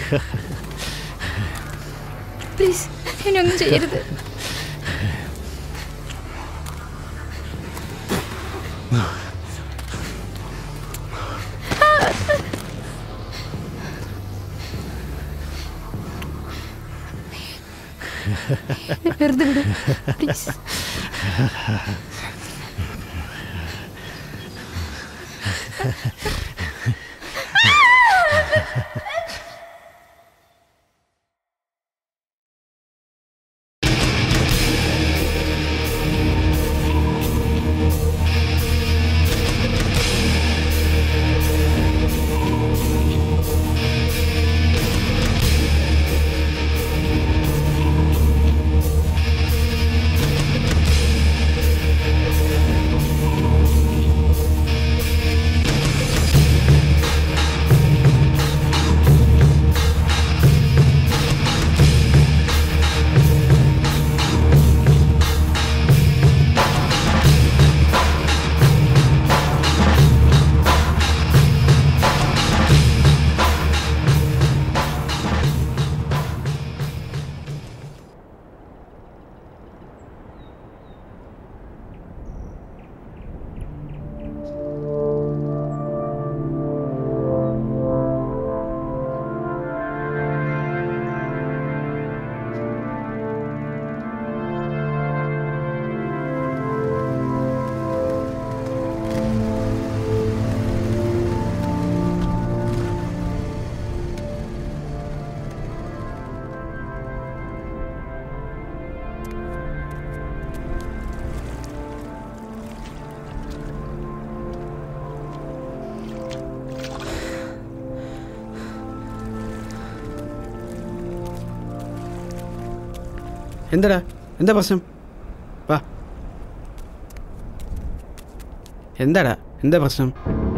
Please എന്നെ ഒന്നും ചെയ്യരുത് എന്നെ വെറുതെ വിടൂ പ്ലീസ് എന്താടാ എന്താ പ്രശ്നം വാ എന്താടാ എന്താ പ്രശ്നം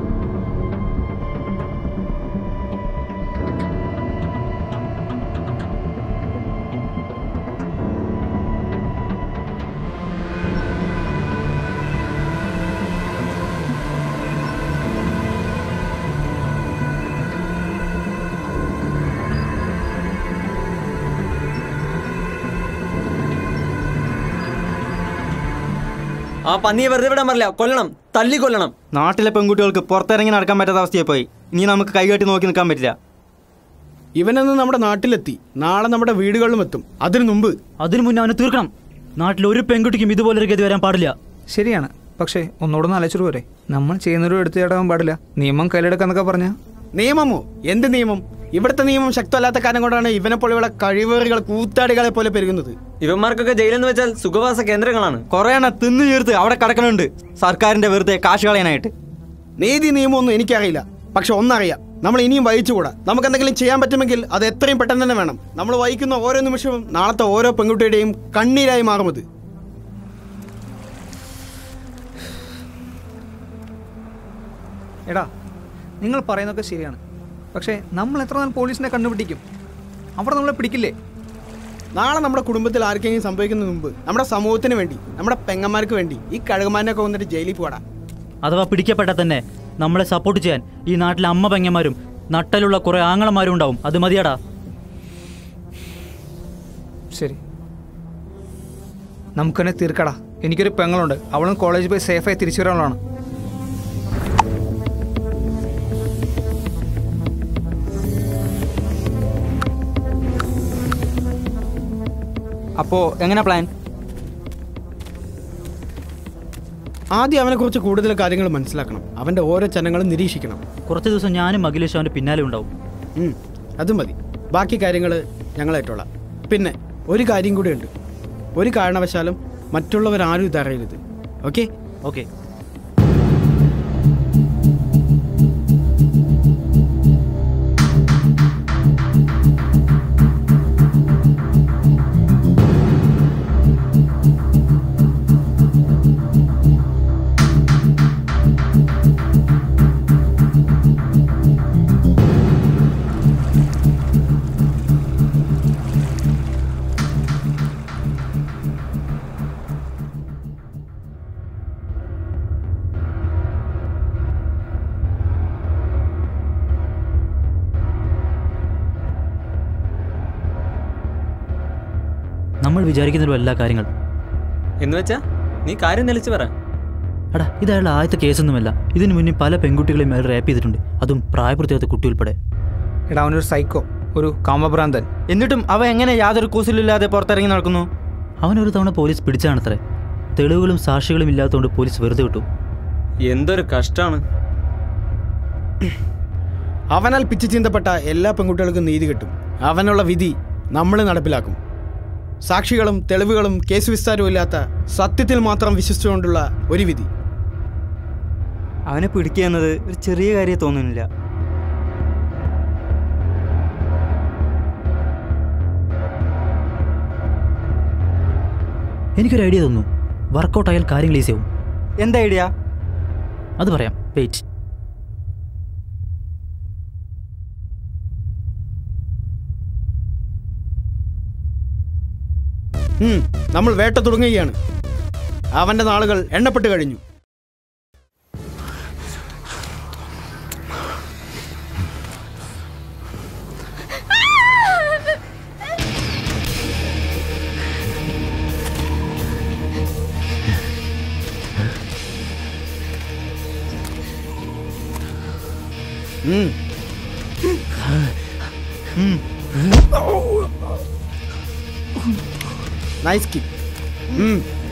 ആ പന്നിയെ വെറുതെ വിടാൻ പറ്റില്ല കൊല്ലണം തല്ലി കൊല്ലണം നാട്ടിലെ പെൺകുട്ടികൾക്ക് പുറത്തിറങ്ങി നടക്കാൻ പറ്റാത്ത അവസ്ഥയായി പോയി ഇനി നമുക്ക് കൈകാട്ടി നോക്കി നിൽക്കാൻ പറ്റില്ല ഇവനൊന്ന് നമ്മുടെ നാട്ടിലെത്തി നാളെ നമ്മുടെ വീടുകളിലും എത്തും അതിനു മുമ്പ് അതിനു മുന്നേ അവനെ തീർക്കണം നാട്ടിൽ ഒരു പെൺകുട്ടിക്കും ഇതുപോലൊരു ഗതി വരാൻ പാടില്ല ശരിയാണ് പക്ഷേ ഒന്നുകൂടെ ഒന്ന് ആലോചിച്ചിട്ട് പോരെ നമ്മൾ ചെയ്യുന്നൊരു എടുത്തു ചാടാൻ പാടില്ല നിയമം കയ്യിലെടുക്കാന്നൊക്കെ പറഞ്ഞാൽ നിയമമോ എന്ത് നിയമം ഇവിടുത്തെ നിയമം ശക്തമല്ലാത്ത കാരണം കൊണ്ടാണ് ഇവനെ പോലെയുള്ള കഴിവേറികൾ കൂത്താടികളെ പോലെ പെരുകുന്നത് ഇവന്മാർക്കൊക്കെ ജയിലെന്ന് വെച്ചാൽ സുഖവാസ കേന്ദ്രങ്ങളാണ് കുറേ എണ്ണ തിന്നു ചേർത്ത് അവിടെ കിടക്കണുണ്ട് സർക്കാരിന്റെ വെറുതെ കാശ് കളയാനായിട്ട് നീതി നിയമമൊന്നും എനിക്കറിയില്ല പക്ഷെ ഒന്നറിയാം നമ്മൾ ഇനിയും വഹിച്ചുകൂടാ നമുക്ക് എന്തെങ്കിലും ചെയ്യാൻ പറ്റുമെങ്കിൽ അത് എത്രയും പെട്ടെന്ന് തന്നെ വേണം നമ്മൾ വഹിക്കുന്ന ഓരോ നിമിഷവും നാളത്തെ ഓരോ പെൺകുട്ടിയുടെയും കണ്ണീരായി മാറുമത് എടാ നിങ്ങൾ പറയുന്നതൊക്കെ ശരിയാണ് പക്ഷേ നമ്മൾ എത്ര നാൾ പോലീസിനെ കണ്ടുപിടിക്കും അവിടെ നമ്മളെ പിടിക്കില്ലേ നാളെ നമ്മുടെ കുടുംബത്തിൽ ആർക്കെങ്കിലും സംഭവിക്കുന്നതിന് മുമ്പ് നമ്മുടെ സമൂഹത്തിന് വേണ്ടി നമ്മുടെ പെങ്ങന്മാർക്ക് വേണ്ടി ഈ കഴുകുമാരനൊക്കെ വന്നിട്ട് ജയിലിൽ പോടാ അഥവാ പിടിക്കപ്പെട്ടാൽ തന്നെ നമ്മളെ സപ്പോർട്ട് ചെയ്യാൻ ഈ നാട്ടിലെ അമ്മ പെങ്ങന്മാരും നട്ടലുള്ള കുറെ ആങ്ങളമാരും ഉണ്ടാവും അത് മതിയാടാ ശരി നമുക്കെന്നെ തീർക്കടാ എനിക്കൊരു പെങ്ങളുണ്ട് അവളും കോളേജിൽ പോയി സേഫായി തിരിച്ചു വരാനുള്ളതാണ് അപ്പോൾ എങ്ങനെ പ്ലാൻ ആദ്യം അവനെക്കുറിച്ച് കൂടുതൽ കാര്യങ്ങൾ മനസ്സിലാക്കണം അവൻ്റെ ഓരോ ചലനങ്ങളും നിരീക്ഷിക്കണം കുറച്ച് ദിവസം ഞാനും അഖിലേഷ് അവൻ്റെ പിന്നാലെ ഉണ്ടാവും ഉം, അത് മതി ബാക്കി കാര്യങ്ങൾ ഞങ്ങളേറ്റോളാം പിന്നെ ഒരു കാര്യം കൂടിയുണ്ട് ഒരു കാരണവശാലും മറ്റുള്ളവരാരും ഇതറിയരുത് ഓക്കെ ഓക്കെ വിചാരിക്കുന്നതിലും എല്ലാ കാര്യങ്ങൾ എന്ന് വെച്ചാ നീ കാര്യം തെളിച്ച് പറ എടാ ഇത് അയാളുടെ ആദ്യത്തെ കേസൊന്നുമല്ല ഇതിനു മുന്നേ പല പെൺകുട്ടികളെയും അയാൾ റാപ്പ് ചെയ്തിട്ടുണ്ട് അതും പ്രായപൂർത്തിയാത്ത കുട്ടി ഉൾപ്പെടെ എടാ അവനൊരു സൈക്കോ ഒരു കാമഭ്രാന്തൻ എന്നിട്ടും അവ എങ്ങനെ യാതൊരു കൂസലില്ലാതെ പുറത്തിറങ്ങി നടക്കുന്നു അവനൊരു തവണ പോലീസ് പിടിച്ചാണത്രേ തെളിവുകളും സാക്ഷികളും ഇല്ലാത്തതുകൊണ്ട് പോലീസ് വെറുതെ വിട്ടു എന്തൊരു കഷ്ടാണ് അവനാൽ പിച്ചു ചീന്തപ്പെട്ട എല്ലാ പെൺകുട്ടികൾക്കും നീതി കിട്ടും അവനുള്ള വിധി നമ്മൾ നടപ്പിലാക്കും സാക്ഷികളും തെളിവുകളും കേസ് വിസ്താരവും ഇല്ലാത്ത സത്യത്തിൽ മാത്രം വിശ്വസിച്ചുകൊണ്ടുള്ള ഒരു വിധി അവനെ പിടിക്കുക എന്നത് ഒരു ചെറിയ കാര്യം തോന്നുന്നില്ല എനിക്കൊരു ഐഡിയ തോന്നുന്നു വർക്കൗട്ട് ആയാൽ കാര്യങ്ങൾ ഈസി ആവും എന്താ ഐഡിയ അത് പറയാം വെയിറ്റ് ഉം, നമ്മൾ വേട്ട തുടങ്ങുകയാണ് അവന്റെ നാളുകൾ എണ്ണപ്പെട്ട് കഴിഞ്ഞു ഉം. നൈസ് കിക്ക് ഉം.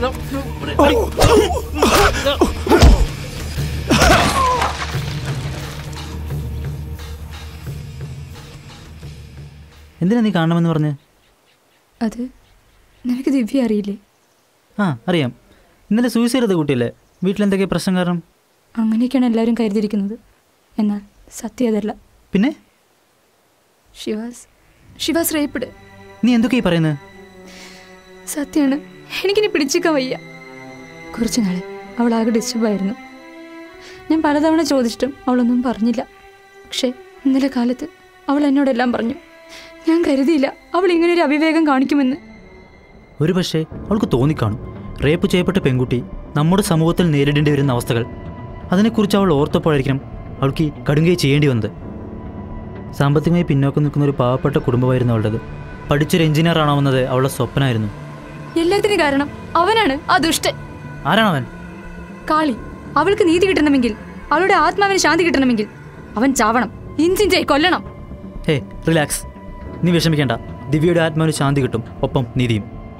എന്തിനാ നീ കാണണമെന്ന് പറഞ്ഞ് അത് നിനക്ക് ദിവ്യ അറിയില്ലേ ആ അറിയാം ഇന്നലെ സൂയിസൈഡ് ചെയ്ത കുട്ടിയല്ലേ വീട്ടിലെന്തൊക്കെ പ്രശ്നം കാരണം അങ്ങനെയൊക്കെയാണ് എല്ലാവരും കരുതിയിരിക്കുന്നത് എന്നാൽ സത്യം അതല്ല പിന്നെ ഷിവാസ് ഷിവാസ് റേപ്പിഡ് നീ എന്തൊക്കെയാ ഈ പറയുന്നത് സത്യമാണ് എനിക്കിനി പിടിച്ചിക്കാൻ വയ്യ കുറച്ച് നാൾ അവൾ ആകെ ഡിസ്റ്റർബായിരുന്നു ഞാൻ പലതവണ ചോദിച്ചിട്ടും അവളൊന്നും പറഞ്ഞില്ല പക്ഷേ ഇന്നലെ കാലത്ത് അവൾ എന്നോടെല്ലാം പറഞ്ഞു ഞാൻ കരുതിയില്ല അവൾ ഇങ്ങനൊരു അവിവേകം കാണിക്കുമെന്ന് ഒരു പക്ഷേ അവൾക്ക് തോന്നിക്കാണും റേപ്പ് ചെയ്യപ്പെട്ട പെൺകുട്ടി നമ്മുടെ സമൂഹത്തിൽ നേരിടേണ്ടി വരുന്ന അവസ്ഥകൾ അതിനെക്കുറിച്ച് അവൾ ഓർത്തപ്പോഴായിരിക്കണം അവൾക്ക് ഈ കടുങ്കൈ ചെയ്യേണ്ടി വന്നത് സാമ്പത്തികമായി പിന്നോക്കം നിൽക്കുന്ന ഒരു പാവപ്പെട്ട കുടുംബമായിരുന്നു അവളുടേത് പഠിച്ചൊരു എഞ്ചിനീയർ ആണാവുന്നത് അവളുടെ സ്വപ്നമായിരുന്നു എല്ലാത്തിനും കാരണം അവനാണ് ആ ദുഷ്ടൻ ആരാണവൻ കാളി അവൾക്ക് നീതി കിട്ടണമെങ്കിൽ അവളുടെ ആത്മാവിന് ശാന്തി കിട്ടണമെങ്കിൽ അവൻ ചാവണം ഇഞ്ചിഞ്ചായി കൊല്ലണം ഹേ റിലാക്സ് നീ വിഷമിക്കേണ്ട ദിവ്യയുടെ ആത്മാവിന് ശാന്തി കിട്ടും ഒപ്പം നീതിയും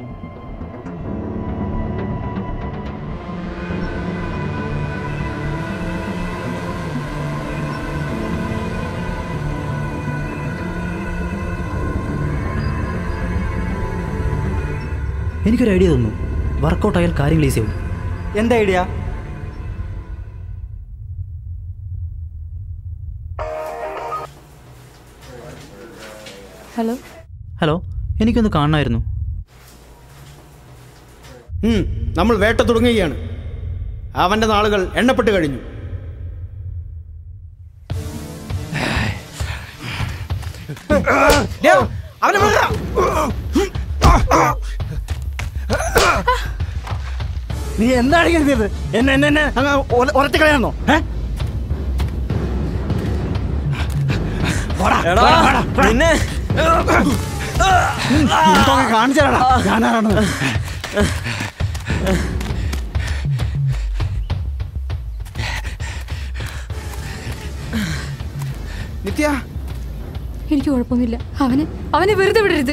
എനിക്കൊരു ഐഡിയ തോന്നുന്നു വർക്കൗട്ട് ആയാൽ കാര്യങ്ങൾ ഈസി ആവും എന്താ ഐഡിയ ഹലോ ഹലോ എനിക്കൊന്ന് കാണണമായിരുന്നു ഉം, നമ്മൾ വേട്ട തുടങ്ങുകയാണ് അവന്റെ നാളുകൾ എണ്ണപ്പെട്ട് കഴിഞ്ഞു അവനെ വിടടാ. നീ എന്താണ് കരുതിയത് എന്നെ എന്നെ എന്നെ അങ്ങ് ഒര- ഒരത്തി കളയാന്നോ ഏ? പോടാ, എടാ പോടാ, പോടാ, പോടാ. നിന്നെ നിനക്കൊക്കെ കാണിച്ചു തരാടാ ഞാനാരാണെന്ന് നിത്യ എനിക്ക് കുഴപ്പമൊന്നുമില്ല അവന് അവനെ വെറുതെ വിടരുത്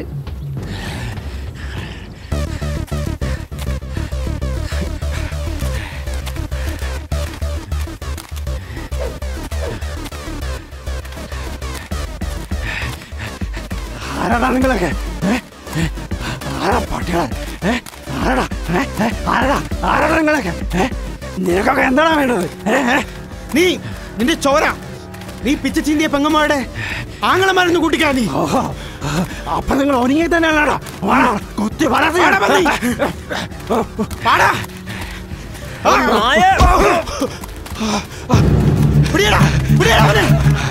ആരാടാ നിങ്ങളൊക്കെ ഏ? ഏ? ആരാ പട്ടികളെ ഏ? ആരാടാ ഏ? ഏ? ആരാടാ ആരാടാ നിങ്ങളൊക്കെ ഏ? നിനക്കൊക്കെ എന്താണ് വേണ്ടത് ഏ? ഏ? നീ നിന്റെ ചോര നീ പിച്ച ചീന്തിയ പെങ്ങന്മാരുടെ ആങ്ങളമാരൊന്ന് കൂട്ടിക്കാ നീ ഓഹോ അപ്പൊ നിങ്ങൾ ഒനിയെ തന്നെയാണോടാ വാടാ, കുത്തി വളർത്തി വാടാ, പന്നി. പാടാ ആ. പിടിയെടാ, പിടിയെടാ അവനെ.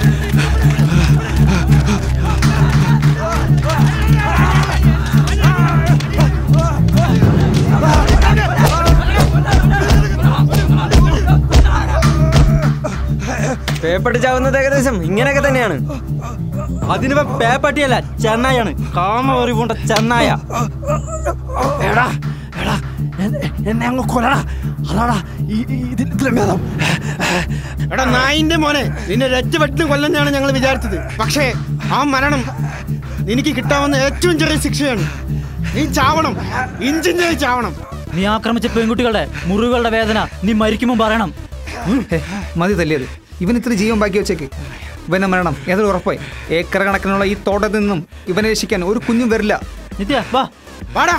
പേപ്പട്ടി ചാവുന്നത് ഏകദേശം ഇങ്ങനെയൊക്കെ തന്നെയാണ് അതിനിപ്പോ പേപ്പട്ടിയല്ല ചെന്നായാണ് കാമ പൂണ്ട ചെന്നായ എടാ എടാ എന്നെ- എന്നെ അങ്ങ് കൊല്ലടാ അതാടാ ഈ- ഈ- ഇതിൽ ഇതിലും ഭേദം എടാ നായിന്റെ മോനെ നിന്നെ രറ്റ വെട്ടിന് കൊല്ലുന്നതാണ് ഞങ്ങൾ വിചാരിച്ചത് പക്ഷേ ആ മരണം എനിക്ക് കിട്ടാവുന്ന ഏറ്റവും ചെറിയ ശിക്ഷയാണ് നീ ചാവണം ഇഞ്ചിഞ്ചായി ചാവണം നീ ആക്രമിച്ച പെൺകുട്ടികളുടെ മുറിവുകളുടെ വേദന നീ മരിക്കുമ്പോൾ പറയണം ഹേ, മതി തല്ലിയത് ഇവൻ ഇത്ര ജീവൻ ബാക്കി വെച്ചേക്ക് ഇവനെ മരണം ഏതൊരു ഉറപ്പായി ഏക്കർ കണക്കിനുള്ള ഈ തോട്ടത്തിൽ നിന്നും ഇവനെ രക്ഷിക്കാൻ ഒരു കുഞ്ഞും വരില്ല നിത്യ വാ വാടാ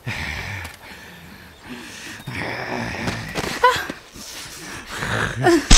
ആ